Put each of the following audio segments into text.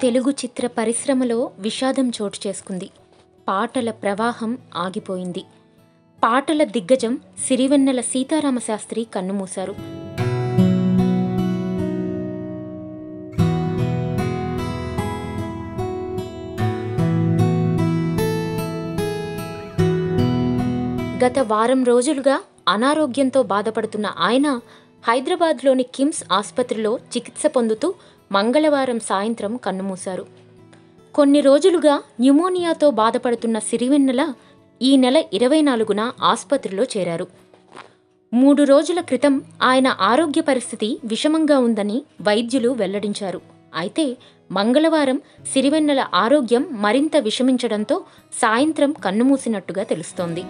తెలుగు చిత్ర పరిశ్రమలో విషాదం చోటు చేసుకుంది పాటల ప్రవాహం ఆగిపోయింది పాటల దిగ్గజం సిరివెన్నెల సీతారామశాస్త్రి కన్నుమూశారు గత వారం రోజులుగా అనారోగ్యంతో బాధపడుతున్న ఆయన హైదరాబాద్లోని కిమ్స్ ఆసుపత్రిలో చికిత్స పొందుతూ మంగళవారం సాయంత్రం కన్నుమూశారు కొన్ని రోజులుగా న్యూమోనియాతో బాధపడుతున్న సిరివెన్నెల ఈ నెల ఇరవై నాలుగున ఆసుపత్రిలో చేరారు మూడు రోజుల క్రితం ఆయన ఆరోగ్య పరిస్థితి విషమంగా ఉందని వైద్యులు వెల్లడించారు అయితే మంగళవారం సిరివెన్నెల ఆరోగ్యం మరింత విషమించడంతో సాయంత్రం కన్నుమూసినట్టుగా తెలుస్తోంది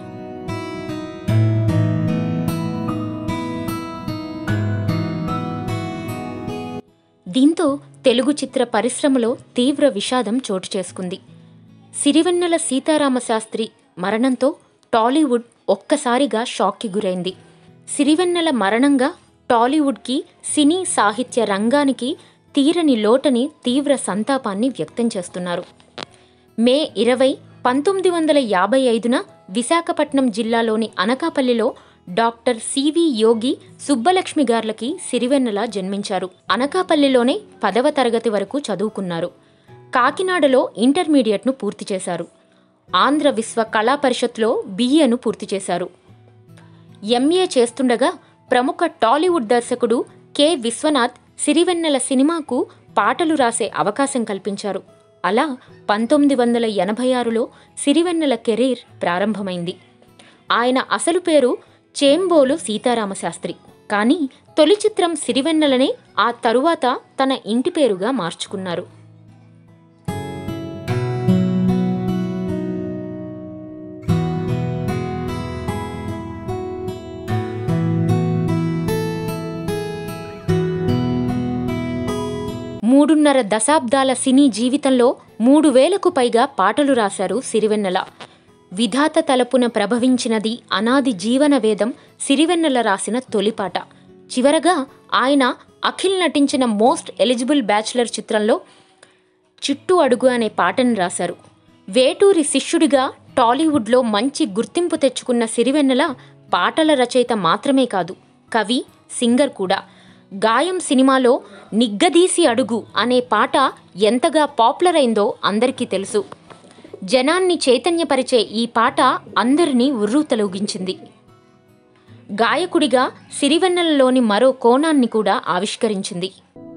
దీంతో తెలుగు చిత్ర పరిశ్రమలో తీవ్ర విషాదం చోటు చేసుకుంది సిరివెన్నెల సీతారామశాస్త్రి మరణంతో టాలీవుడ్ ఒక్కసారిగా షాక్కి గురైంది సిరివెన్నెల మరణంగా టాలీవుడ్కి సినీ సాహిత్య రంగానికి తీరని లోటని తీవ్ర సంతాపాన్ని వ్యక్తం చేస్తున్నారు మే ఇరవై పంతొమ్మిది వందల యాభై ఐదున విశాఖపట్నం జిల్లాలోని అనకాపల్లిలో డాక్టర్ సివి యోగి సుబ్బలక్ష్మి గార్లకి సిరివెన్నెల జన్మించారు అనకాపల్లిలోనే పదవ తరగతి వరకు చదువుకున్నారు కాకినాడలో ఇంటర్మీడియట్ను పూర్తి చేశారు ఆంధ్ర విశ్వ కళా పరిషత్లో బిఏను పూర్తి చేశారు ఎంఏ చేస్తుండగా ప్రముఖ టాలీవుడ్ దర్శకుడు కె విశ్వనాథ్ సిరివెన్నెల సినిమాకు పాటలు రాసే అవకాశం కల్పించారు అలా పంతొమ్మిది వందల ఎనభై ఆరులో సిరివెన్నెల కెరీర్ ప్రారంభమైంది ఆయన అసలు పేరు చేంబోలు సీతారామశాస్త్రి కానీ తొలి చిత్రం సిరివెన్నెలనే ఆ తరువాత తన ఇంటి పేరుగా మార్చుకున్నారు మూడున్నర దశాబ్దాల సినీ జీవితంలో మూడు వేలకు పైగా పాటలు రాశారు సిరివెన్నెల విధాత తలపున ప్రభవించినది అనాది జీవన వేదం సిరివెన్నెల రాసిన తొలిపాట చివరగా ఆయన అఖిల్ నటించిన మోస్ట్ ఎలిజిబుల్ బ్యాచులర్ చిత్రంలో చుట్టూ అడుగు అనే పాటను రాశారు వేటూరి శిష్యుడిగా టాలీవుడ్లో మంచి గుర్తింపు తెచ్చుకున్న సిరివెన్నెల పాటల రచయిత మాత్రమే కాదు కవి సింగర్ కూడా గాయం సినిమాలో నిగ్గదీసి అడుగు అనే పాట ఎంతగా పాపులర్ అయిందో అందరికీ తెలుసు జనాన్ని చైతన్యపరిచే ఈ పాట అందరినీ ఉర్రూతలూగించింది గాయకుడిగా సిరివెన్నెలలోని మరో కోణాన్ని కూడా ఆవిష్కరించింది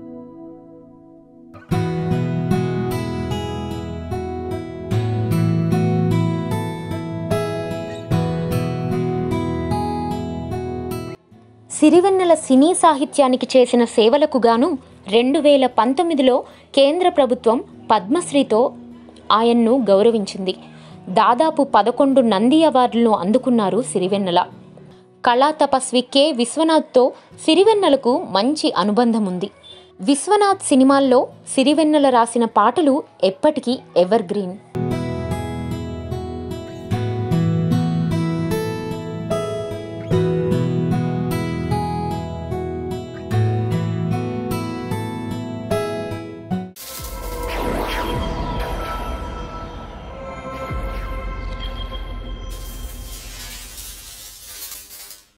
సిరివెన్నెల సినీ సాహిత్యానికి చేసిన సేవలకు గాను రెండు వేల పంతొమ్మిదిలో కేంద్ర ప్రభుత్వం పద్మశ్రీతో ఆయన్ను గౌరవించింది దాదాపు పదకొండు నంది అవార్డులను అందుకున్నారు సిరివెన్నెల కళా తపస్వి కె విశ్వనాథ్తో సిరివెన్నెలకు మంచి అనుబంధం ఉంది విశ్వనాథ్ సినిమాల్లో సిరివెన్నెల రాసిన పాటలు ఎప్పటికీ ఎవర్ గ్రీన్